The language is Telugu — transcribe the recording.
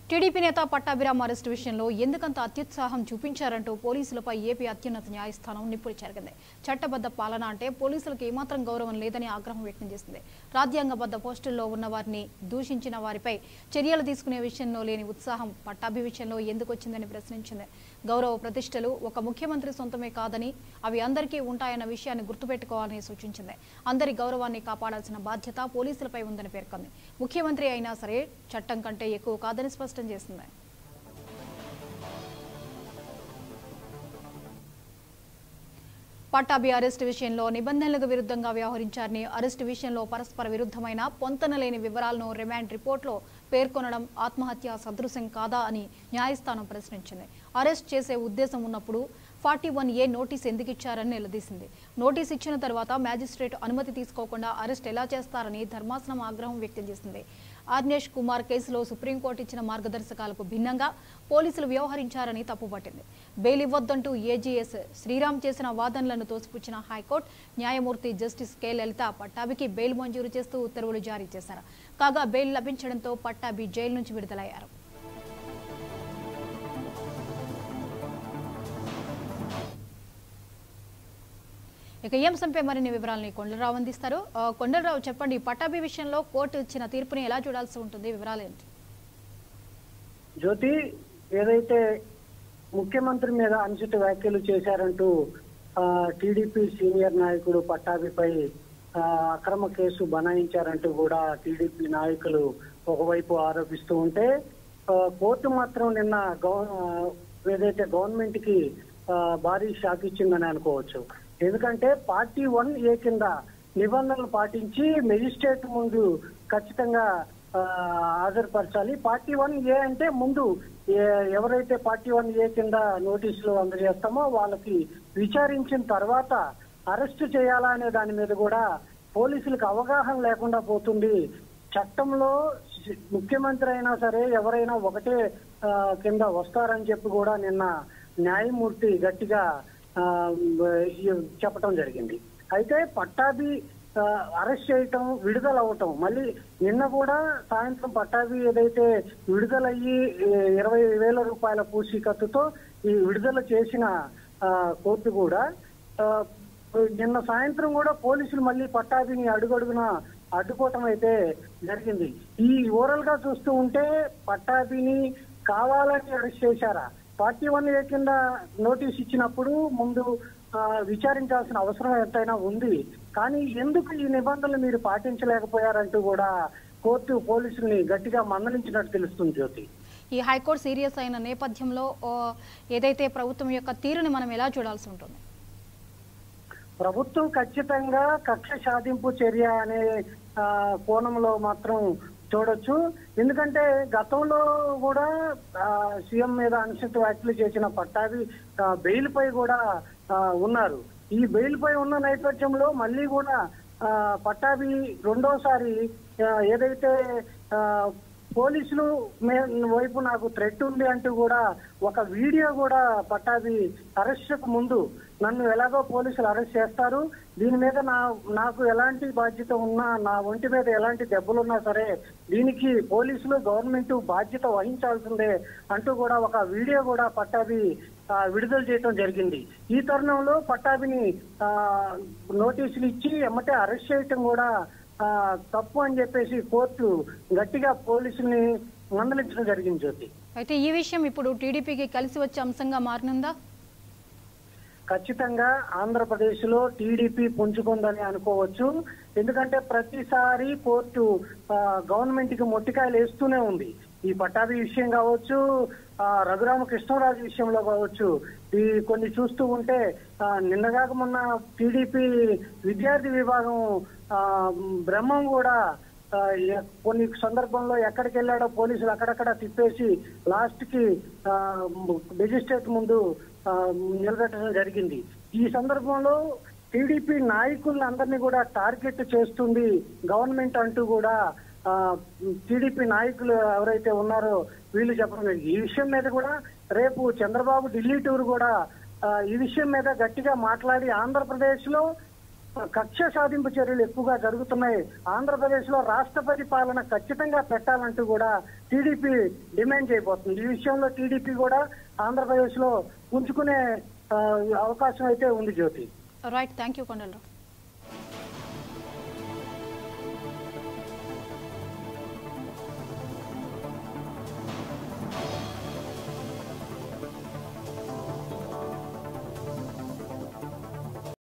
టీడీపీ నేత పట్టాభిరామ్ అరెస్టు విషయంలో ఎందుకంత అత్యుత్సాహం చూపించారంటూ పోలీసులపై ఏపీ అత్యున్నత న్యాయస్థానం నిప్పులు చెరిగింది చట్టబద్ధ పాలన అంటే పోలీసులకు ఏమాత్రం గౌరవం లేదని ఆగ్రహం వ్యక్తం చేసింది రాజ్యాంగబద్ధ పోస్టుల్లో ఉన్న వారిని దూషించిన వారిపై చర్యలు తీసుకునే విషయంలో లేని ఉత్సాహం పట్టాభి విషయంలో ఎందుకు వచ్చిందని ప్రశ్నించింది గౌరవ ప్రతిష్టలు ఒక ముఖ్యమంత్రి సొంతమే కాదని అవి అందరికీ ఉంటాయన్న విషయాన్ని గుర్తుపెట్టుకోవాలని సూచించింది అందరి గౌరవాన్ని కాపాడాల్సిన బాధ్యత పోలీసులపై ఉందని పేర్కొంది ముఖ్యమంత్రి అయినా సరే చట్టం కంటే ఎక్కువ కాదని స్పష్టం చేసింది పట్టాభి అరెస్టు విషయంలో నిబంధనలకు విరుద్ధంగా వ్యవహరించారని అరెస్టు విషయంలో పరస్పర విరుద్ధమైన పొంతనలేని వివరాలను రిమాండ్ రిపోర్ట్లో పేర్కొనడం ఆత్మహత్య సదృశం కాదా అని న్యాయస్థానం ప్రశ్నించింది అరెస్ట్ చేసే ఉద్దేశం ఉన్నప్పుడు ఫార్టీ వన్ ఏ నోటీస్ ఎందుకు ఇచ్చారని నిలదీసింది నోటీస్ ఇచ్చిన తర్వాత మ్యాజిస్ట్రేట్ అనుమతి తీసుకోకుండా అరెస్ట్ ఎలా చేస్తారని ధర్మాసనం ఆగ్రహం వ్యక్తం చేసింది ఆర్నేష్ కుమార్ కేసులో సుప్రీంకోర్టు ఇచ్చిన మార్గదర్శకాలకు భిన్నంగా పోలీసులు వ్యవహరించారని తప్పుపట్టింది బెయిల్ ఇవ్వొద్దంటూ ఏజీఎస్ శ్రీరామ్ చేసిన వాదనలను తోసిపుచ్చిన హైకోర్టు న్యాయమూర్తి జస్టిస్ కె లలిత పట్టాభికి బెయిల్ మంజూరు చేస్తూ ఉత్తర్వులు జారీ చేశారు కాగా బెయిల్ లభించడంతో పట్టాభి జైలు నుంచి విడుదలయ్యారు ఇక ఈ అంశంపై మరిన్ని వివరాలని కొండలరావు అందిస్తారు ఆ, కొండలరావు చెప్పండి పట్టాభి విషయంలో కోర్టు ఇచ్చిన తీర్పుని ఎలా చూడాల్సి ఉంటుంది వివరాలు ఏంటి జ్యోతి ఏదైతే ముఖ్యమంత్రి మీద అనుచిత వ్యాఖ్యలు చేశారంటూ ఆ, టీడీపీ సీనియర్ నాయకుడు పట్టాభిపై ఆ, అక్రమ కేసు బనాయించారంటూ కూడా టీడీపీ నాయకులు ఒకవైపు ఆరోపిస్తూ ఉంటే ఆ, కోర్టు మాత్రం నిన్న గవ- ఆ, ఏదైతే గవర్నమెంట్ కి ఆ, భారీ షాక్ ఇచ్చిందని అనుకోవచ్చు ఎందుకంటే పార్టీ వన్ ఏ కింద నిబంధనలు పాటించి మెజిస్ట్రేట్ ముందు ఖచ్చితంగా ఆ, హాజరుపరచాలి పార్టీ వన్ ఏ అంటే ముందు ఏ- ఎవరైతే పార్టీ వన్ ఏ కింద నోటీసులు అందజేస్తామో వాళ్ళకి విచారించిన తర్వాత అరెస్ట్ చేయాలా అనే దాని మీద కూడా పోలీసులకు అవగాహన లేకుండా పోతుంది చట్టంలో ముఖ్యమంత్రి అయినా సరే ఎవరైనా ఒకటే ఆ, కింద వస్తారని చెప్పి కూడా నిన్న న్యాయమూర్తి గట్టిగా ఆ, ఈ- చెప్పటం జరిగింది అయితే పట్టాభి ఆ, అరెస్ట్ చేయటం విడుదల అవటం మళ్ళీ నిన్న కూడా సాయంత్రం పట్టాభి ఏదైతే విడుదలయ్యి ఏ, ఇరవై వేల రూపాయల పూచీకత్తుతో ఈ విడుదల చేసిన ఆ, కోర్టు కూడా ఆ, నిన్న సాయంత్రం కూడా పోలీసులు మళ్ళీ పట్టాభిని అడుగడుగున అడ్డుకోవటం అయితే జరిగింది ఈ ఓవరాల్ గా చూస్తూ ఉంటే పట్టాభిని కావాలని అరెస్ట్ చేశారా పార్టీ వన్ ఏ కింద నోటీస్ ఇచ్చినప్పుడు ముందు ఆ, విచారించాల్సిన అవసరం ఎంతైనా ఉంది కానీ ఎందుకు ఈ నిబంధనలు మీరు పాటించలేకపోయారంటూ కూడా కోర్టు పోలీసుల్ని గట్టిగా మందలించినట్టు తెలుస్తుంది జ్యోతి ఈ హైకోర్టు సీరియస్ అయిన నేపథ్యంలో ఓ, ఏదైతే ప్రభుత్వం యొక్క తీరుని మనం ఎలా చూడాల్సి ఉంటుంది ప్రభుత్వం ఖచ్చితంగా కక్ష సాధింపు చర్య అనే ఆ, కోణంలో మాత్రం చూడొచ్చు ఎందుకంటే గతంలో కూడా ఆ, సీఎం మీద అనుచిత వ్యాఖ్యలు చేసిన పట్టాభి ఆ, బెయిల్ పై కూడా ఆ, ఉన్నారు ఈ బెయిల్ పై ఉన్న నేపథ్యంలో మళ్ళీ కూడా ఆ, పట్టాభి రెండోసారి ఆ, ఏదైతే ఆ, పోలీసులు మే- వైపు నాకు థ్రెట్ ఉంది అంటూ కూడా ఒక వీడియో కూడా పట్టాభి అరెస్ట్ ముందు నన్ను ఎలాగో పోలీసులు అరెస్ట్ చేస్తారు దీని మీద నా నాకు ఎలాంటి బాధ్యత ఉన్నా నా ఒంటి మీద ఎలాంటి దెబ్బలున్నా సరే దీనికి పోలీసులు గవర్నమెంట్ బాధ్యత వహించాల్సిందే అంటూ కూడా ఒక వీడియో కూడా పట్టాభి ఆ, విడుదల చేయడం జరిగింది ఈ తరుణంలో పట్టాభిని ఆ, నోటీసులు ఇచ్చి ఎమ్మటే అరెస్ట్ చేయటం కూడా ఆ, తప్పు అని చెప్పేసి కోర్టు గట్టిగా పోలీసుల్ని మందలించడం జరిగింది జ్యోతి అయితే ఈ విషయం ఇప్పుడు టీడీపీకి కలిసి వచ్చే అంశంగా మారనుందా ఖచ్చితంగా ఆంధ్రప్రదేశ్ లో టీడీపీ పుంజుకుందని అనుకోవచ్చు ఎందుకంటే ప్రతిసారి కోర్టు గవర్నమెంట్ కి మొట్టికాయలు వేస్తూనే ఉంది ఈ పట్టాభి విషయం కావచ్చు ఆ, రఘురామ కృష్ణరాజు విషయంలో కావచ్చు ఈ కొన్ని చూస్తూ ఉంటే ఆ, నిన్నగాక మొన్న టీడీపీ విద్యార్థి విభాగం ఆ, బ్రహ్మం కూడా ఆ, ఎ- కొన్ని సందర్భంలో ఎక్కడికి వెళ్ళాడో పోలీసులు అక్కడక్కడ తిప్పేసి లాస్ట్ కి ఆ, మెజిస్ట్రేట్ ముందు ఆ, నిలబెట్టడం జరిగింది ఈ సందర్భంలో టీడీపీ నాయకుల్ని అందరినీ కూడా టార్గెట్ చేస్తుంది గవర్నమెంట్ అంటూ కూడా ఆ, టీడీపీ నాయకులు ఎవరైతే ఉన్నారో వీళ్ళు చెప్పడం జరిగింది ఈ విషయం మీద కూడా రేపు చంద్రబాబు ఢిల్లీ టూర్ కూడా ఆ, ఈ విషయం మీద గట్టిగా మాట్లాడి ఆంధ్రప్రదేశ్ లో కక్ష సాధింపు చర్యలు ఎక్కువగా జరుగుతున్నాయి ఆంధ్రప్రదేశ్ లో రాష్ట్రపతి పాలన ఖచ్చితంగా పెట్టాలంటూ కూడా టీడీపీ డిమాండ్ చేయబోతుంది ఈ విషయంలో టీడీపీ కూడా ఆంధ్రప్రదేశ్ లో ఉంచుకునే ఆ, అవకాశం అయితే ఉంది Jyothi right thank you Kondalarao